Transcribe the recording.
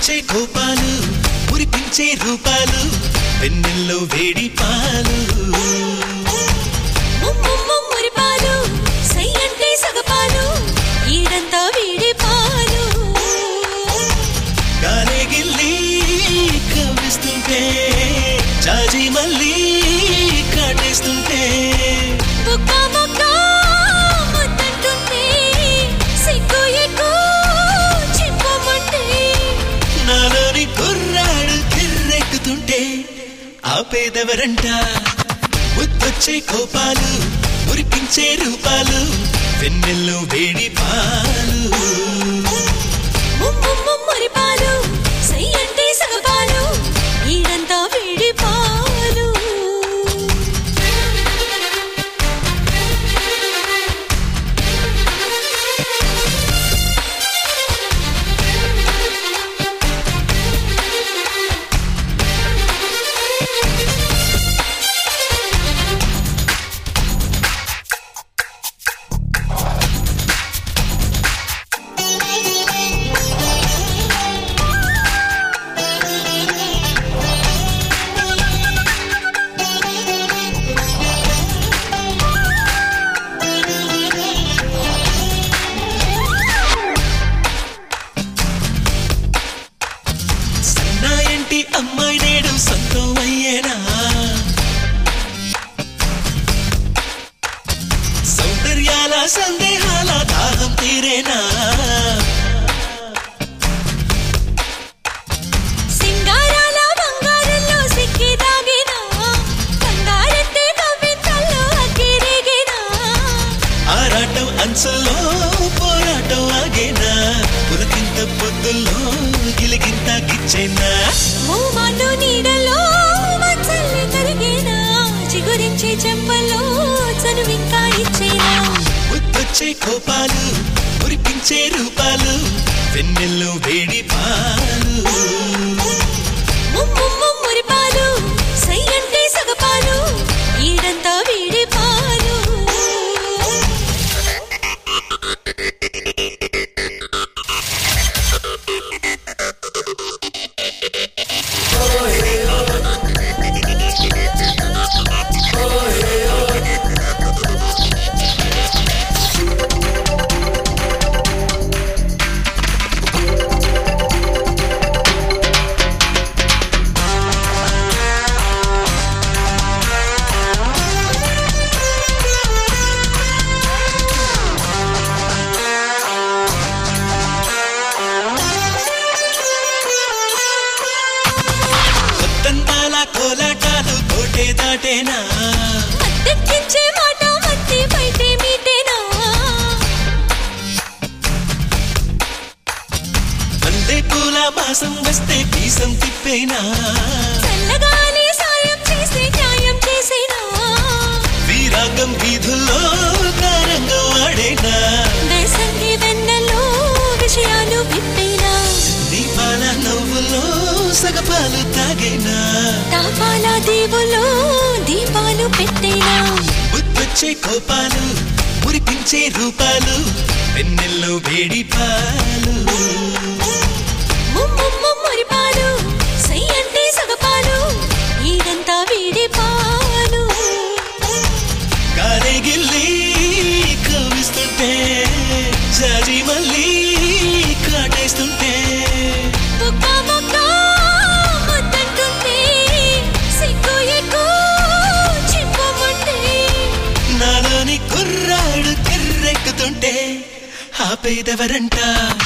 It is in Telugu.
ముద్దొచ్చే కోపాలు మురిపించే రూపాలు వెన్నెల్లో వేడి పాలు ముమ్ముమ్ము మురిపాలు సై అంటే సగపాలు ఈడంతా వీడి పాలు గాలే గిల్లి కవ్విస్తుంటే జాజి మళ్ళీ కాటేస్తుంటే బుక్క బుక్క ముద్దంటుంటే సిగ్గు ఎక్కువ చిప్పమంటే నాలోని కుర్రాడు కిర్రెక్కుతుంటే ఆపేదెవరంట ముద్దొచ్చే కోపాలు మురిపించే రూపాలు వెన్నెల్లో వేడి పాలు ముమ్ముమ్ము మురిపాలు సై అంటే సగపాలు ఈడంతా వీడి పాలు సన్నాయంటి అమ్మాయి నేడు సొంతం అయ్యేనా సౌందర్యాల సందేహాల దాహం తీరేనా సింగారాల బంగారంలో సిక్కి దాగినా కంగారెత్తే కవ్వింతల్లో అక్కిరేగినా ఆరాటం అంచుల్లో పోరాటం ఆగేనా పులకింత పొద్దుల్లో గిలిగింత గిచ్చేనా మూమాటు నీడలో మచ్చల్ని కరిగేనా చిగురించే చెంపల్లో చనువింకా ఇచ్చేనా ముద్దొచ్చే కోపాలు మురిపించే రూపాలు వెన్నెల్లో వేడి పాలు ముమ్ముమ్ము మురిపాలు సై అంటే సగపాలు ఈడంతా వీడి పాలు కొత్తంతాల కోలాటాలు కోటే దాటేనా మత్తెక్కించే మాట మత్తి బయటే మీటేనా అందే పూల మాసం వస్తే పీసం తిప్పేనా చల్లగాలి సాయం చేసి న్యాయం చేసేనా వీరాగం వీధుల్లో కారంగా ఆడేనా దేశంగి వెన్నెల్లో విషయాలు విప్పేనా దీపాల నవ్వుల్లో సగపాలు తాగేనా తాపాల దీవులో దీపాలు పెట్టేనా ముద్దొచ్చే కోపాలు మురిపించే రూపాలు వెన్నెల్లో వేడి పాలు ముమ్ముమ్ము మురిపాలు సై అంటే సగపాలు ఈడంతా వీడి పాలు గాలి గిల్లి కవిస్తుంటే జాజి మళ్ళీ కాటేస్తుంటే బుక్క బుక్క ముద్దంటుంటే సిగ్గు ఎక్కువ చిప్పమంటే నాలోని కుర్రాడు కిర్రెక్కుతుంటే ఆపేదెవరంట